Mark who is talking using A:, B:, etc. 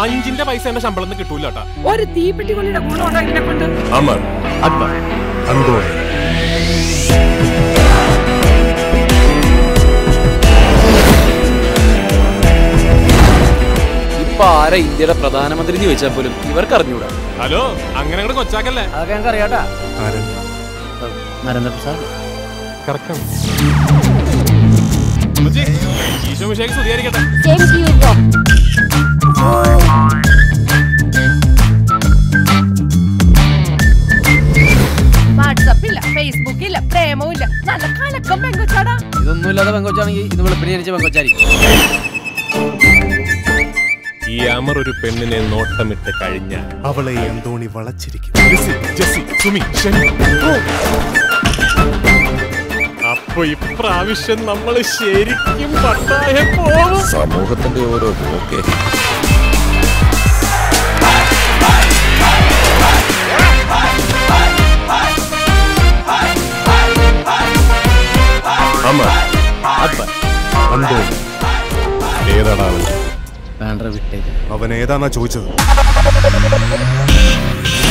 A: അഞ്ചിന്റെ പൈസ എന്റെ ശമ്പളം കിട്ടൂല കേട്ടാ
B: ഒരു തീപ്പെട്ടി കൊള്ളിയുടെ ഗുണം ഉണ്ടാക്കിനെ കൊണ്ട്
C: അമർ
D: അക്ബർ
C: അന്തോണി
D: ഇപ്പൊ ആരാ ഇന്ത്യയുടെ പ്രധാനമന്ത്രി എന്ന് ചോദിച്ചാൽ പോലും ഇവർക്ക് അറിഞ്ഞൂടാ
A: ഹലോ അങ്ങനെ അങ്ങോട്ട് കൊച്ചാക്കല്ലേ
D: അതൊക്കെ ഞങ്ങൾക്ക് അറിയാട്ടാ
C: ആരൻ
D: നരേന്ദ്രപ്രസാദ്
A: കറക്റ്റാണ് ഈശോ മിശേക്ക് സ്തുതിയായിരിക്കട്ടെ
E: Same to you, bro.
B: WhatsApp ഇല്ല ഫേസ്ബുക്ക് ഇല്ല പ്രേമവും ഇല്ല നല്ല കലക്കം പെങ്കൊച്ചാടാ
D: ഇതൊന്നുമില്ലാതെ പെങ്കൊച്ചാണെങ്കിൽ ഇന്ന് വെളുപ്പിന് ജനിച്ച പെങ്കൊച്ചായിരിക്കും
A: ഈ അമർ ഒരു പെണ്ണിനെ നോട്ടമിട്ട് കഴിഞ്ഞാൽ
C: അവളെ അന്തോണി വളച്ചിരിക്കും
A: ലിസി, ജെസ്സി, സുമി, ഷെനി. ഓ. അപ്പൊ ഇപ്രാവശ്യം നമ്മൾ ശരിക്കും പട്ടായ പോകും
F: സമൂഹത്തിന്റെ ഓരോ പോക്കേ
C: അമർ
D: അക്ബർ
C: അന്തോണി ഏതാടാ അവൻ
D: വേണ്ട വിട്ടേക്ക്
C: അവൻ ഏതാന്നാ ചോദിച്ചത്